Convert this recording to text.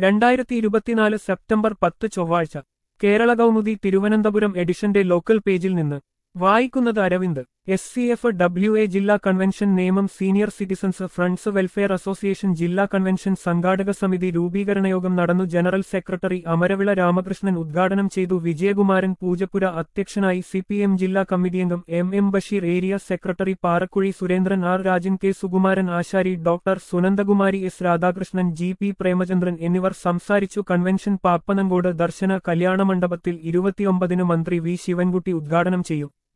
രണ്ടായിരത്തി ഇരുപത്തിനാല് സെപ്റ്റംബർ പത്ത് ചൊവ്വാഴ്ച കേരള കൗമുദി തിരുവനന്തപുരം എഡിഷന്റെ ലോക്കൽ പേജിൽ നിന്ന് വായിക്കുന്നത് Aravind S C F W A ജില്ലാ കൺവെൻഷൻ നിയമം senior citizens friends welfare association ജില്ലാ കൺവെൻഷൻ സംഘാടക സമിതി രൂപീകരണ യോഗം നടന്നു ജനറൽ സെക്രട്ടറി അമരവിള രാമകൃഷ്ണൻ ഉദ്ഘാടനം ചെയ്തു വിജയകുമാരൻ പൂജപ്പുര അധ്യക്ഷനായി സി പി എം ജില്ലാ കമ്മിറ്റി അംഗം M M Basheer area secretary Parakuzhi Surendran R Rajan K Sukumaran Asari doctor Sunandakumari S Radhakrishnan G P Premachandran എന്നിവർ സംസാരിച്ചു കൺവെൻഷൻ പാപ്പനങ്കോട് ദർശന കല്യാണമണ്ഡപത്തിൽ ഇരുപത്തിയൊമ്പതിന് മന്ത്രി വി ശിവൻകുട്ടി ഉദ്ഘാടനം ചെയ്യും